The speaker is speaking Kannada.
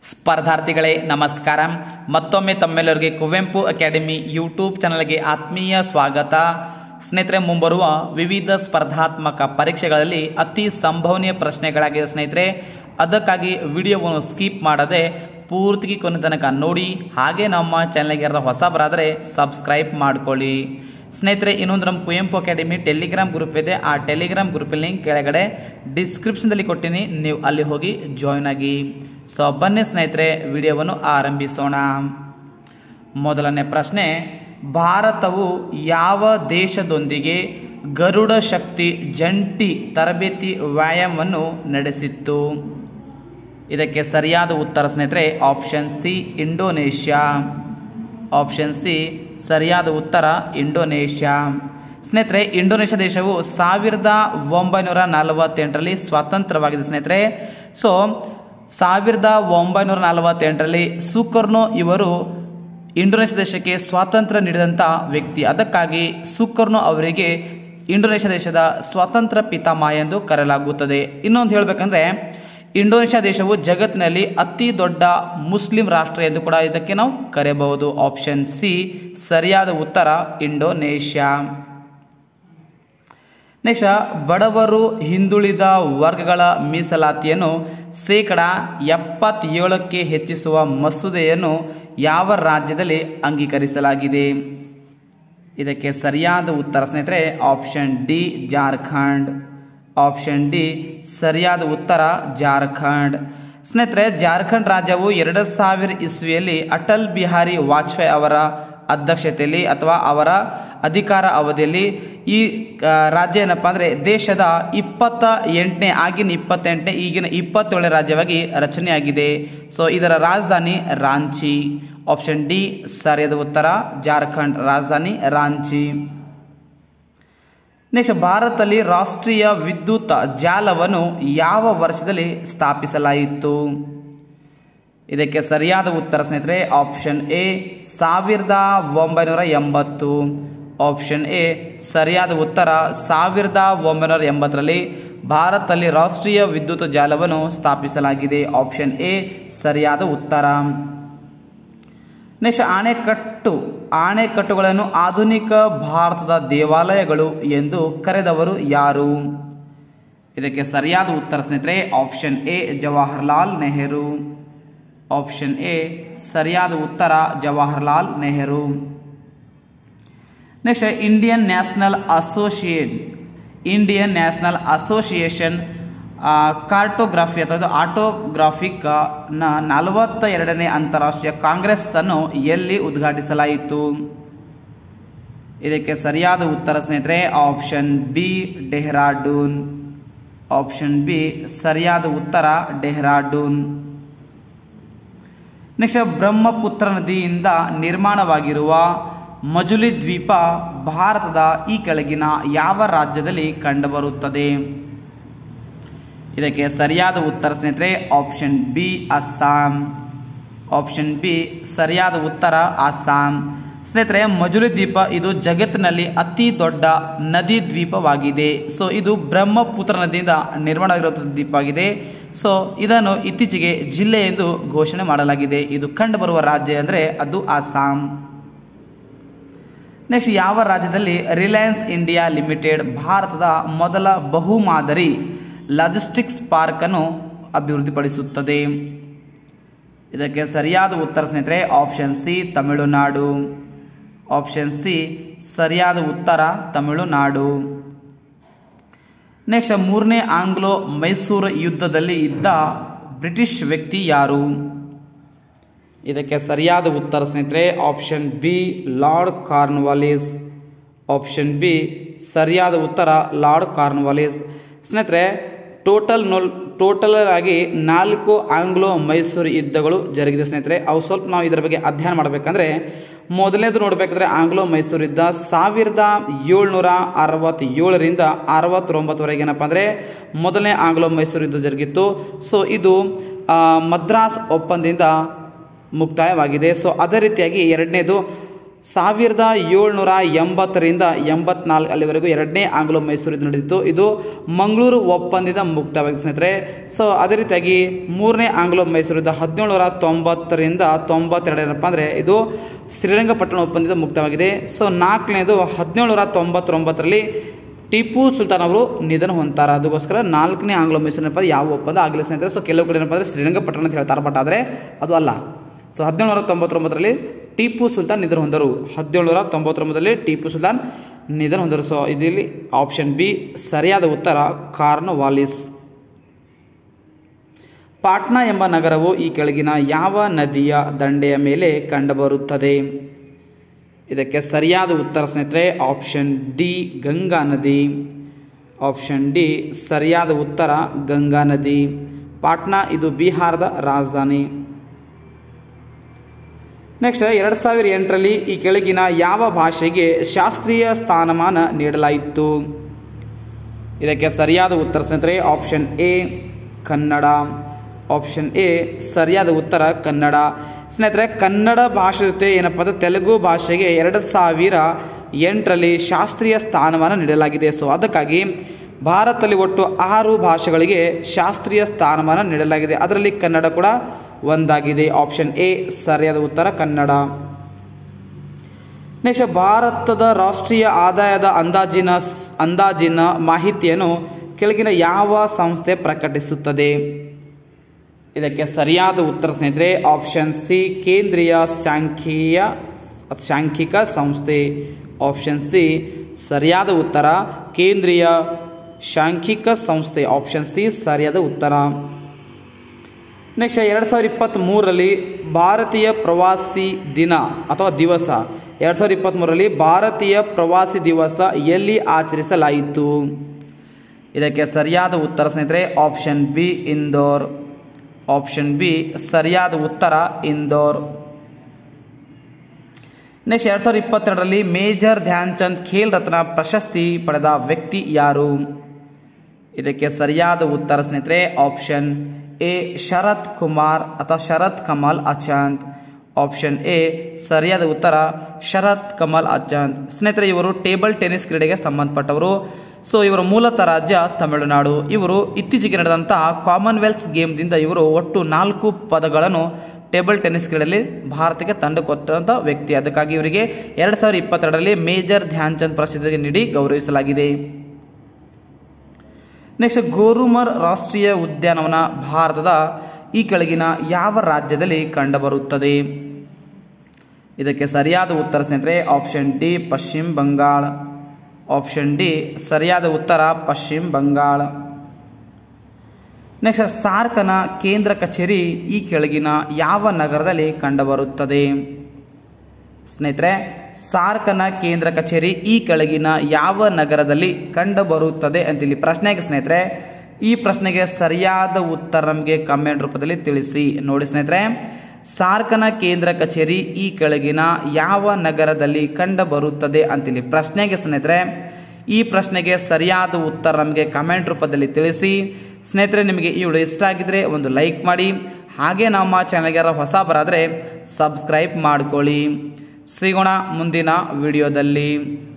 ಸ್ಪರ್ಧಾರ್ಥಿಗಳೇ ನಮಸ್ಕಾರ ಮತ್ತೊಮ್ಮೆ ತಮ್ಮೆಲ್ಲರಿಗೆ ಕುವೆಂಪು ಅಕಾಡೆಮಿ ಯೂಟ್ಯೂಬ್ ಚಾನಲ್ಗೆ ಆತ್ಮೀಯ ಸ್ವಾಗತ ಸ್ನೇಹಿತರೆ ಮುಂಬರುವ ವಿವಿಧ ಸ್ಪರ್ಧಾತ್ಮಕ ಪರೀಕ್ಷೆಗಳಲ್ಲಿ ಅತಿ ಸಂಭವನೀಯ ಪ್ರಶ್ನೆಗಳಾಗಿವೆ ಸ್ನೇಹಿತರೆ ಅದಕ್ಕಾಗಿ ವಿಡಿಯೋವನ್ನು ಸ್ಕಿಪ್ ಮಾಡದೆ ಪೂರ್ತಿ ಕೊನೆ ತನಕ ನೋಡಿ ಹಾಗೆ ನಮ್ಮ ಚಾನಲ್ಗೆ ಯಾರಾದ್ರೂ ಹೊಸಬರಾದರೆ ಸಬ್ಸ್ಕ್ರೈಬ್ ಮಾಡ್ಕೊಳ್ಳಿ ಸ್ನೇಹಿತರೆ ಇನ್ನೊಂದು ನಮ್ಮ ಕುವೆಂಪು ಅಕಾಡೆಮಿ ಟೆಲಿಗ್ರಾಮ್ ಗ್ರೂಪ್ ಇದೆ ಆ ಟೆಲಿಗ್ರಾಮ್ ಗ್ರೂಪ್ ಲಿಂಕ್ ಕೆಳಗಡೆ ಡಿಸ್ಕ್ರಿಪ್ಷನ್ದಲ್ಲಿ ಕೊಟ್ಟಿನಿ ನೀವು ಅಲ್ಲಿ ಹೋಗಿ ಜಾಯ್ನ್ ಆಗಿ ಸೊ ಬನ್ನಿ ಸ್ನೇಹಿತರೆ ವಿಡಿಯೋವನ್ನು ಆರಂಭಿಸೋಣ ಮೊದಲನೇ ಪ್ರಶ್ನೆ ಭಾರತವು ಯಾವ ದೇಶದೊಂದಿಗೆ ಗರುಡ ಶಕ್ತಿ ಜಂಟಿ ತರಬೇತಿ ವ್ಯಾಯಾಮವನ್ನು ನಡೆಸಿತ್ತು ಇದಕ್ಕೆ ಸರಿಯಾದ ಉತ್ತರ ಸ್ನೇಹಿತರೆ option C Indonesia option C ಸರಿಯಾದ ಉತ್ತರ ಇಂಡೋನೇಷ್ಯಾ ಸ್ನೇಹಿತರೆ ಇಂಡೋನೇಷ್ಯಾ ದೇಶವು ಸಾವಿರದ ಒಂಬೈನೂರ ನಲವತ್ತೆಂಟರಲ್ಲಿ ಸ್ವತಂತ್ರವಾಗಿದೆ ಸ್ನೇಹಿತರೆ ಸೊ ಸಾವಿರದ ಒಂಬೈನೂರ ನಲವತ್ತೆಂಟರಲ್ಲಿ ಸುಕರ್ನೋ ಇವರು ಇಂಡೋನೇಷ್ಯಾ ದೇಶಕ್ಕೆ ಸ್ವಾತಂತ್ರ್ಯ ನೀಡಿದಂಥ ವ್ಯಕ್ತಿ ಅದಕ್ಕಾಗಿ ಸುಕರ್ನೋ ಅವರಿಗೆ ಇಂಡೋನೇಷ್ಯಾ ದೇಶದ ಸ್ವಾತಂತ್ರ್ಯ ಪಿತಾಮಹ ಎಂದು ಕರೆಯಲಾಗುತ್ತದೆ ಇನ್ನೊಂದು ಹೇಳಬೇಕಂದ್ರೆ ಇಂಡೋನೇಷ್ಯಾ ದೇಶವು ಜಗತ್ತಿನಲ್ಲಿ ಅತಿ ದೊಡ್ಡ ಮುಸ್ಲಿಂ ರಾಷ್ಟ್ರ ಎಂದು ಕೂಡ ಇದಕ್ಕೆ ನಾವು ಕರೆಯಬಹುದು ಆಪ್ಷನ್ ಸಿ ಸರಿಯಾದ ಉತ್ತರ ಇಂಡೋನೇಷ್ಯಾ ನೆಕ್ಸ್ಟ್ ಬಡವರು ಹಿಂದುಳಿದ ವರ್ಗಗಳ ಮೀಸಲಾತಿಯನ್ನು ಶೇಕಡ ಎಪ್ಪತ್ತೇಳಕ್ಕೆ ಹೆಚ್ಚಿಸುವ ಮಸೂದೆಯನ್ನು ಯಾವ ರಾಜ್ಯದಲ್ಲಿ ಅಂಗೀಕರಿಸಲಾಗಿದೆ ಇದಕ್ಕೆ ಸರಿಯಾದ ಉತ್ತರ ಸ್ನೇಹಿತರೆ option D Jharkhand option D ಸರಿಯಾದ ಉತ್ತರ ಜಾರ್ಖಂಡ್ ಸ್ನೇಹಿತರೆ ಜಾರ್ಖಂಡ್ ರಾಜ್ಯವು ಎರಡು ಸಾವಿರ ಇಸ್ವಿಯಲ್ಲಿ ಅಟಲ್ ಬಿಹಾರಿ ವಾಜಪೇಯಿ ಅವರ ಅಧ್ಯಕ್ಷತೆಯಲ್ಲಿ ಅಥವಾ ಅವರ ಅಧಿಕಾರ ಅವಧಿಯಲ್ಲಿ ಈ ರಾಜ್ಯ ಏನಪ್ಪ ಅಂದರೆ ದೇಶದ ಇಪ್ಪತ್ತ ಎಂಟನೇ ಆಗಿನ ಇಪ್ಪತ್ತೆಂಟನೇ ಈಗಿನ ಇಪ್ಪತ್ತೇಳನೇ ರಾಜ್ಯವಾಗಿ ರಚನೆಯಾಗಿದೆ ಸೊ ಇದರ ರಾಜಧಾನಿ ರಾಂಚಿ ಆಪ್ಷನ್ ಡಿ ಸರಿಯಾದ ಉತ್ತರ ಜಾರ್ಖಂಡ್ ರಾಜಧಾನಿ ರಾಂಚಿ ನೆಕ್ಸ್ಟ್ ಭಾರತದಲ್ಲಿ ರಾಷ್ಟ್ರೀಯ ವಿದ್ಯುತ್ ಜಾಲವನ್ನು ಯಾವ ವರ್ಷದಲ್ಲಿ ಸ್ಥಾಪಿಸಲಾಯಿತು ಇದಕ್ಕೆ ಸರಿಯಾದ ಉತ್ತರ ಸ್ನೇಹಿತರೆ ಆಪ್ಷನ್ ಎ ಸಾವಿರದ ಒಂಬೈನೂರ ಎಂಬತ್ತು ಆಪ್ಷನ್ ಎ ಸರಿಯಾದ ಉತ್ತರ ಸಾವಿರದ ಒಂಬೈನೂರ ಎಂಬತ್ತರಲ್ಲಿ ಭಾರತದಲ್ಲಿ ರಾಷ್ಟ್ರೀಯ ವಿದ್ಯುತ್ ಜಾಲವನ್ನು ಸ್ಥಾಪಿಸಲಾಗಿದೆ ಆಪ್ಷನ್ ಎ ಸರಿಯಾದ ಉತ್ತರ ನೆಕ್ಸ್ಟ್ ಆಣೆಕಟ್ಟು ಆಣೆಕಟ್ಟುಗಳನ್ನು ಆಧುನಿಕ ಭಾರತದ ದೇವಾಲಯಗಳು ಎಂದು ಕರೆದವರು ಯಾರು ಇದಕ್ಕೆ ಸರಿಯಾದ ಉತ್ತರ ಸ್ನೇಹಿತರೆ option A Jawaharlal Nehru option A ಸರಿಯಾದ ಉತ್ತರ Jawaharlal Nehru next Indian National associate Indian National Association cartography ಅಥವಾ ಆಟೋಗ್ರಾಫಿಕ್ ನ ನಲವತ್ತ ಎರಡನೇ ಅಂತಾರಾಷ್ಟ್ರೀಯ ಕಾಂಗ್ರೆಸ್ ಅನ್ನು ಎಲ್ಲಿ ಉದ್ಘಾಟಿಸಲಾಯಿತು ಇದಕ್ಕೆ ಸರಿಯಾದ ಉತ್ತರ ಸ್ನೇಹಿತರೆ option B Dehradun option B ಸರಿಯಾದ ಉತ್ತರ ಡೆಹ್ರಾಡೂನ್ ನೆಕ್ಸ್ಟ್ ಬ್ರಹ್ಮಪುತ್ರ ನದಿಯಿಂದ ನಿರ್ಮಾಣವಾಗಿರುವ ಮಜುಲಿ ದ್ವೀಪ ಭಾರತದ ಈ ಕೆಳಗಿನ ಯಾವ ರಾಜ್ಯದಲ್ಲಿ ಕಂಡುಬರುತ್ತದೆ ಇದಕ್ಕೆ ಸರಿಯಾದ ಉತ್ತರ ಸ್ನೇಹಿತರೆ option B Assam option B ಸರಿಯಾದ ಉತ್ತರ ಅಸ್ಸಾಂ ಸ್ನೇಹಿತರೆ ಮಜುಲಿ ದ್ವೀಪ ಇದು ಜಗತ್ತಿನಲ್ಲಿ ಅತಿ ದೊಡ್ಡ ನದಿ ದ್ವೀಪವಾಗಿದೆ ಸೊ ಇದು ಬ್ರಹ್ಮಪುತ್ರ ನದಿಯಿಂದ ನಿರ್ಮಾಣವಾಗಿರುವಂಥ ದ್ವೀಪವಾಗಿದೆ ಸೊ ಇದನ್ನು ಇತ್ತೀಚೆಗೆ ಜಿಲ್ಲೆ ಎಂದು ಘೋಷಣೆ ಮಾಡಲಾಗಿದೆ ಇದು ಕಂಡುಬರುವ ರಾಜ್ಯ ಅಂದರೆ ಅದು ಅಸ್ಸಾಂ ನೆಕ್ಸ್ಟ್ ಯಾವ ರಾಜ್ಯದಲ್ಲಿ ರಿಲಯನ್ಸ್ ಇಂಡಿಯಾ ಲಿಮಿಟೆಡ್ ಭಾರತದ ಮೊದಲ ಬಹುಮಾದರಿ ಲಾಜಿಸ್ಟಿಕ್ಸ್ ಪಾರ್ಕ್ ಅನ್ನು ಅಭಿವೃದ್ಧಿಪಡಿಸುತ್ತದೆ ಇದಕ್ಕೆ ಸರಿಯಾದ ಉತ್ತರ ಸ್ನೇಹಿತರೆ option C Tamil Nadu option C ಸರಿಯಾದ ಉತ್ತರ ತಮಿಳುನಾಡು ನೆಕ್ಸ್ಟ್ ಮೂರನೇ ಆಂಗ್ಲೋ ಮೈಸೂರು ಯುದ್ಧದಲ್ಲಿ ಇದ್ದ ಬ್ರಿಟಿಷ್ ವ್ಯಕ್ತಿ ಯಾರು ಇದಕ್ಕೆ ಸರಿಯಾದ ಉತ್ತರ ಸ್ನೇಹಿತರೆ option B Lord Cornwallis option B ಸರಿಯಾದ ಉತ್ತರ ಲಾರ್ಡ್ ಕಾರ್ನ್ವಾಲಿಸ್ ಸ್ನೇಹಿತರೆ ಟೋಟಲ್ ನೋಲ್ ಟೋಟಲ್ ಆಗಿ ನಾಲ್ಕು ಆಂಗ್ಲೋ ಮೈಸೂರು ಯುದ್ಧಗಳು ಜರುಗಿದೆ ಸ್ನೇಹಿತರೆ ಅವು ಸ್ವಲ್ಪ ನಾವು ಇದರ ಬಗ್ಗೆ ಅಧ್ಯಯನ ಮಾಡಬೇಕಂದ್ರೆ ಮೊದಲನೇದು ನೋಡಬೇಕಾದ್ರೆ ಆಂಗ್ಲೋ ಮೈಸೂರು ಯುದ್ಧ ಸಾವಿರದ ಏಳ್ನೂರ ಅರವತ್ತೇಳರಿಂದ ಅರವತ್ತೊಂಬತ್ತವರೆಗೆ ಏನಪ್ಪ ಅಂದರೆ ಮೊದಲನೇ ಆಂಗ್ಲೋ ಮೈಸೂರು ಯುದ್ಧ ಜರುಗಿತ್ತು ಸೊ ಇದು ಮದ್ರಾಸ್ ಒಪ್ಪಂದದಿಂದ ಮುಕ್ತಾಯವಾಗಿದೆ ಸೊ ಅದೇ ರೀತಿಯಾಗಿ ಎರಡನೇದು ಸಾವಿರದ ಏಳ್ನೂರ ಎಂಬತ್ತರಿಂದ ಎಂಬತ್ನಾಲ್ಕು ಅಲ್ಲಿವರೆಗೂ ಎರಡನೇ ಆಂಗ್ಲೋ ಮೈಸೂರು ಯುದ್ಧ ನಡೆದಿತ್ತು ಇದು ಮಂಗಳೂರು ಒಪ್ಪಂದದಿಂದ ಮುಕ್ತವಾಗಿದೆ ಸ್ನೇಹಿತರೆ ಸೊ ಅದೇ ರೀತಿಯಾಗಿ ಮೂರನೇ ಆಂಗ್ಲೋ ಮೈಸೂರು ಯುದ್ಧ ಹದಿನೇಳುನೂರ ತೊಂಬತ್ತರಿಂದ ತೊಂಬತ್ತೆರಡು ಏನಪ್ಪ ಅಂದರೆ ಇದು ಶ್ರೀರಂಗಪಟ್ಟಣ ಒಪ್ಪಂದದಿಂದ ಮುಕ್ತವಾಗಿದೆ ಸೊ ನಾಲ್ಕನೇದು ಹದಿನೇಳುನೂರ ತೊಂಬತ್ತೊಂಬತ್ತರಲ್ಲಿ ಟಿಪ್ಪು ಸುಲ್ತಾನ್ ಅವರು ನಿಧನ ಹೊಂತಾರೆ ಅದಕ್ಕೋಸ್ಕರ ನಾಲ್ಕನೇ ಆಂಗ್ಲೋ ಮೈಸೂರು ಏನಪ್ಪ ಯಾವ ಒಪ್ಪಂದ ಆಗಲಿ ಸ್ನೇಹಿತರೆ ಸೊ ಕೆಲವು ಕಡೆ ಏನಪ್ಪ ಅಂದರೆ ಶ್ರೀರಂಗಪಟ್ಟಣ ಅಂತ ಹೇಳ್ತಾರೆ ಬಟ್ ಆದರೆ ಅದು ಅಲ್ಲ ಸೊ ಹದಿನೇಳುನೂರ ತೊಂಬತ್ತೊಂಬತ್ತರಲ್ಲಿ ಟಿಪ್ಪು ಸುಲ್ತಾನ್ ನಿಧನ ಹೊಂದರು ಹದಿನೇಳುನೂರ ತೊಂಬತ್ತೊಂಬತ್ತರಲ್ಲಿ ಟಿಪ್ಪು ಸುಲ್ತಾನ್ ನಿಧನ ಹೊಂದರು ಸೊ ಇದರಲ್ಲಿ ಆಪ್ಷನ್ ಬಿ ಸರಿಯಾದ ಉತ್ತರ ಕಾರ್ನವಾಲಿಸ್ ಪಾಟ್ನಾ ಎಂಬ ನಗರವು ಈ ಕೆಳಗಿನ ಯಾವ ನದಿಯ ದಂಡೆಯ ಮೇಲೆ ಕಂಡುಬರುತ್ತದೆ ಇದಕ್ಕೆ ಸರಿಯಾದ ಉತ್ತರ ಸ್ನೇಹಿತರೆ ಆಪ್ಷನ್ ಡಿ ಗಂಗಾ ನದಿ ಆಪ್ಷನ್ ಡಿ ಸರಿಯಾದ ಉತ್ತರ ಗಂಗಾ ನದಿ ಪಾಟ್ನಾ ಇದು ಬಿಹಾರದ ರಾಜಧಾನಿ ನೆಕ್ಸ್ಟ್ ಎರಡು ಸಾವಿರ ಎಂಟರಲ್ಲಿ ಈ ಕೆಳಗಿನ ಯಾವ ಭಾಷೆಗೆ ಶಾಸ್ತ್ರೀಯ ಸ್ಥಾನಮಾನ ನೀಡಲಾಯಿತು ಇದಕ್ಕೆ ಸರಿಯಾದ ಉತ್ತರ ಸ್ನೇಹಿತರೆ option A Kannada option A ಸರಿಯಾದ ಉತ್ತರ ಕನ್ನಡ ಸ್ನೇಹಿತರೆ ಕನ್ನಡ ಭಾಷೆ ಜೊತೆ ಏನಪ್ಪ ಅಂದರೆ ತೆಲುಗು ಭಾಷೆಗೆ ಎರಡು ಸಾವಿರ ಎಂಟರಲ್ಲಿ ಶಾಸ್ತ್ರೀಯ ಸ್ಥಾನಮಾನ ನೀಡಲಾಗಿದೆ ಸೊ ಅದಕ್ಕಾಗಿ ಭಾರತದಲ್ಲಿ ಒಟ್ಟು ಆರು ಭಾಷೆಗಳಿಗೆ ಶಾಸ್ತ್ರೀಯ ಸ್ಥಾನಮಾನ ನೀಡಲಾಗಿದೆ ಅದರಲ್ಲಿ ಕನ್ನಡ ಕೂಡ ಒಂದಾಗಿದೆ ಆಪ್ಷನ್ ಎ ಸರಿಯಾದ ಉತ್ತರ ಕನ್ನಡ ನೆಕ್ಸ್ಟ್ ಭಾರತದ ರಾಷ್ಟ್ರೀಯ ಆದಾಯದ ಅಂದಾಜಿನ ಅಂದಾಜಿನ ಮಾಹಿತಿಯನ್ನು ಕೆಳಗಿನ ಯಾವ ಸಂಸ್ಥೆ ಪ್ರಕಟಿಸುತ್ತದೆ ಇದಕ್ಕೆ ಸರಿಯಾದ ಉತ್ತರ ಸ್ನೇಹಿತರೆ ಆಪ್ಷನ್ ಸಿ ಕೇಂದ್ರೀಯ ಸಾಂಖ್ಯೀಯ ಸಾಂಖ್ಯಿಕ ಸಂಸ್ಥೆ ಆಪ್ಷನ್ ಸಿ ಸರಿಯಾದ ಉತ್ತರ ಕೇಂದ್ರೀಯ ಸಾಂಖ್ಯಿಕ ಸಂಸ್ಥೆ ಆಪ್ಷನ್ ಸಿ ಸರಿಯಾದ ಉತ್ತರ ನೆಕ್ಸ್ಟ್ ಎರಡು ಸಾವಿರದ ಇಪ್ಪತ್ತ್ಮೂರರಲ್ಲಿ ಭಾರತೀಯ ಪ್ರವಾಸಿ ದಿನ ಅಥವಾ ದಿವಸ ಎರಡು ಸಾವಿರದ ಇಪ್ಪತ್ತ್ಮೂರರಲ್ಲಿ ಭಾರತೀಯ ಪ್ರವಾಸಿ ದಿವಸ ಎಲ್ಲಿ ಆಚರಿಸಲಾಯಿತು ಇದಕ್ಕೆ ಸರಿಯಾದ ಉತ್ತರ ಸ್ನೇಹಿತರೆ option B Indore option B ಸರಿಯಾದ ಉತ್ತರ ಇಂದೋರ್ ನೆಕ್ಸ್ಟ್ ಎರಡು ಸಾವಿರದ ಇಪ್ಪತ್ತೆರಡರಲ್ಲಿ ಮೇಜರ್ ಧ್ಯಾನ್ ಚಂದ್ ಖೇಲ್ ರತ್ನ ಪ್ರಶಸ್ತಿ ಪಡೆದ ವ್ಯಕ್ತಿ ಯಾರು ಇದಕ್ಕೆ ಸರಿಯಾದ ಉತ್ತರ ಸ್ನೇಹಿತರೆ ಆಪ್ಷನ್ ಎ ಶರತ್ ಕುಮಾರ್ ಅಥವಾ ಶರತ್ ಕಮಲ್ ಅಚಾಂತ್ ಆಪ್ಷನ್ ಎ ಸರಿಯಾದ ಉತ್ತರ ಶರತ್ ಕಮಲ್ ಅಚಾಂತ್ ಸ್ನೇಹಿತರೆ ಇವರು ಟೇಬಲ್ ಟೆನ್ನಿಸ್ ಕ್ರೀಡೆಗೆ ಸಂಬಂಧಪಟ್ಟವರು ಸೊ ಇವರ ಮೂಲತಃ ರಾಜ್ಯ ತಮಿಳುನಾಡು ಇವರು ಇತ್ತೀಚೆಗೆ ನಡೆದಂತಹ ಕಾಮನ್ವೆಲ್ತ್ ಗೇಮ್ದಿಂದ ಇವರು ಒಟ್ಟು ನಾಲ್ಕು ಪದಗಳನ್ನು ಟೇಬಲ್ ಟೆನ್ನಿಸ್ ಕ್ರೀಡೆಯಲ್ಲಿ ಭಾರತಕ್ಕೆ ತಂದುಕೊಟ್ಟಂಥ ವ್ಯಕ್ತಿ ಅದಕ್ಕಾಗಿ ಇವರಿಗೆ ಎರಡು ಸಾವಿರದ ಇಪ್ಪತ್ತೆರಡರಲ್ಲಿ ಮೇಜರ್ ಧ್ಯಾನ್ ಚಂದ್ ಪ್ರಶಸ್ತಿ ನೀಡಿ ಗೌರವಿಸಲಾಗಿದೆ ನೆಕ್ಸ್ಟ್ ಗೋರುಮರ್ ರಾಷ್ಟ್ರೀಯ ಉದ್ಯಾನವನ ಭಾರತದ ಈ ಕೆಳಗಿನ ಯಾವ ರಾಜ್ಯದಲ್ಲಿ ಕಂಡುಬರುತ್ತದೆ ಇದಕ್ಕೆ ಸರಿಯಾದ ಉತ್ತರ ಸ್ನೇಹಿತರೆ ಆಪ್ಷನ್ ಡಿ ಪಶ್ಚಿಮ ಬಂಗಾಳ ಆಪ್ಷನ್ ಡಿ ಸರಿಯಾದ ಉತ್ತರ ಪಶ್ಚಿಮ ಬಂಗಾಳ ನೆಕ್ಸ್ಟ್ ಸಾರ್ಕನ ಕೇಂದ್ರ ಕಚೇರಿ ಈ ಕೆಳಗಿನ ಯಾವ ನಗರದಲ್ಲಿ ಕಂಡುಬರುತ್ತದೆ ಸ್ನೇಹಿತರೆ ಸಾರ್ಕನ ಕೇಂದ್ರ ಕಚೇರಿ ಈ ಕೆಳಗಿನ ಯಾವ ನಗರದಲ್ಲಿ ಕಂಡುಬರುತ್ತದೆ ಅಂತಿಲ್ಲಿ ಪ್ರಶ್ನೆಗೆ ಸ್ನೇಹಿತರೆ ಈ ಪ್ರಶ್ನೆಗೆ ಸರಿಯಾದ ಉತ್ತರ ನಮಗೆ ಕಮೆಂಟ್ ರೂಪದಲ್ಲಿ ತಿಳಿಸಿ ನೋಡಿ ಸ್ನೇಹಿತರೆ ಸಾರ್ಕನ ಕೇಂದ್ರ ಕಚೇರಿ ಈ ಕೆಳಗಿನ ಯಾವ ನಗರದಲ್ಲಿ ಕಂಡುಬರುತ್ತದೆ ಅಂತಿಲ್ಲಿ ಪ್ರಶ್ನೆಗೆ ಸ್ನೇಹಿತರೆ ಈ ಪ್ರಶ್ನೆಗೆ ಸರಿಯಾದ ಉತ್ತರ ನಮಗೆ ಕಮೆಂಟ್ ರೂಪದಲ್ಲಿ ತಿಳಿಸಿ ಸ್ನೇಹಿತರೆ ನಿಮಗೆ ಈ ವಿಡಿಯೋ ಇಷ್ಟ ಆಗಿದ್ರೆ ಒಂದು ಲೈಕ್ ಮಾಡಿ ಹಾಗೆ ನಮ್ಮ ಚಾನಲ್ಗೆ ಯಾರು ಹೊಸ ಬರಾದರೆ ಸಬ್ಸ್ಕ್ರೈಬ್ ಮಾಡ್ಕೊಳ್ಳಿ ಸಿಗೋಣ ಮುಂದಿನ ವಿಡಿಯೋದಲ್ಲಿ